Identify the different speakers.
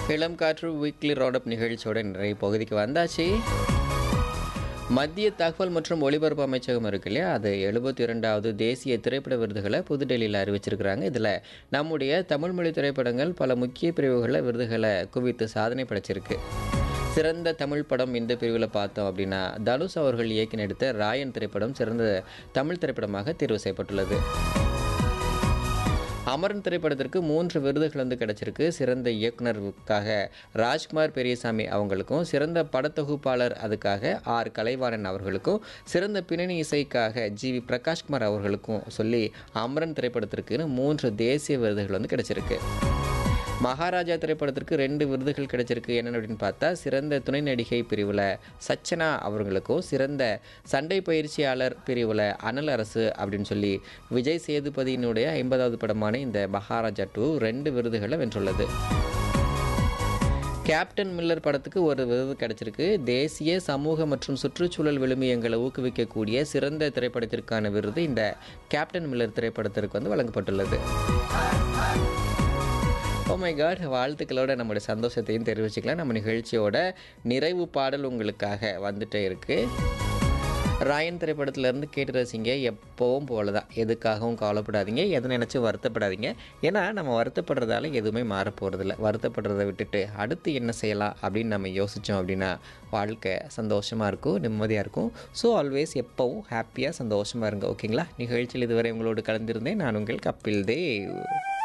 Speaker 1: இளம் காற்று வீக்லி ரோடப் நிகழ்ச்சியோட நிறைய பகுதிக்கு வந்தாச்சு மத்திய தகவல் மற்றும் ஒலிபரப்பு அமைச்சகம் இருக்கு இல்லையா அது எழுபத்தி இரண்டாவது தேசிய திரைப்பட விருதுகளை புதுடெல்லியில் அறிவிச்சிருக்கிறாங்க இதில் நம்முடைய தமிழ் மொழி திரைப்படங்கள் பல முக்கிய பிரிவுகளில் விருதுகளை குவித்து சாதனை படைச்சிருக்கு சிறந்த தமிழ் படம் இந்த பிரிவில் பார்த்தோம் அப்படின்னா தனுஷ் அவர்கள் இயக்கி நடித்த ராயன் திரைப்படம் சிறந்த தமிழ் திரைப்படமாக தேர்வு செய்யப்பட்டுள்ளது அமரன் திரைப்படத்திற்கு மூன்று விருதுகள் வந்து கிடைச்சிருக்கு சிறந்த இயக்குனருக்காக ராஜ்குமார் பெரியசாமி அவங்களுக்கும் சிறந்த படத்தொகுப்பாளர் அதுக்காக ஆர் கலைவாணன் அவர்களுக்கும் சிறந்த பின்னணி இசைக்காக ஜி வி பிரகாஷ்குமார் அவர்களுக்கும் சொல்லி அமரன் திரைப்படத்திற்கு மூன்று தேசிய விருதுகள் வந்து கிடைச்சிருக்கு மகாராஜா திரைப்படத்திற்கு ரெண்டு விருதுகள் கிடைச்சிருக்கு என்னென்னு அப்படின்னு பார்த்தா சிறந்த துணை நடிகை பிரிவில் சச்சனா அவர்களுக்கும் சிறந்த சண்டை பயிற்சியாளர் பிரிவில் அனல் அரசு அப்படின்னு சொல்லி விஜய் சேதுபதியினுடைய ஐம்பதாவது படமான இந்த மகாராஜா டூ ரெண்டு விருதுகளை வென்றுள்ளது கேப்டன் மில்லர் படத்துக்கு ஒரு விருது கிடைச்சிருக்கு தேசிய சமூக மற்றும் சுற்றுச்சூழல் விழுமியங்களை ஊக்குவிக்கக்கூடிய சிறந்த திரைப்படத்திற்கான விருது இந்த கேப்டன் மில்லர் திரைப்படத்திற்கு வந்து வழங்கப்பட்டுள்ளது ஓ மை காட் வாழ்த்துக்களோட நம்முடைய சந்தோஷத்தையும் தெரிவிச்சுக்கலாம் நம்ம நிகழ்ச்சியோட நிறைவு பாடல் உங்களுக்காக வந்துட்டே இருக்குது ராயன் திரைப்படத்திலேருந்து கேட்டு ரசிங்க எப்போவும் போல தான் எதுக்காகவும் கவலைப்படாதீங்க எதை நினச்சும் வருத்தப்படாதீங்க ஏன்னா நம்ம வருத்தப்படுறதால எதுவுமே மாற போகிறதில்ல வருத்தப்படுறதை விட்டுட்டு அடுத்து என்ன செய்யலாம் அப்படின்னு நம்ம யோசித்தோம் அப்படின்னா வாழ்க்கை சந்தோஷமாக இருக்கும் நிம்மதியாக இருக்கும் ஸோ ஆல்வேஸ் எப்போவும் ஹாப்பியாக சந்தோஷமாக இருங்க ஓகேங்களா நிகழ்ச்சியில் இதுவரை உங்களோடு கலந்திருந்தேன் நான் உங்கள் கப்பில் தேவ்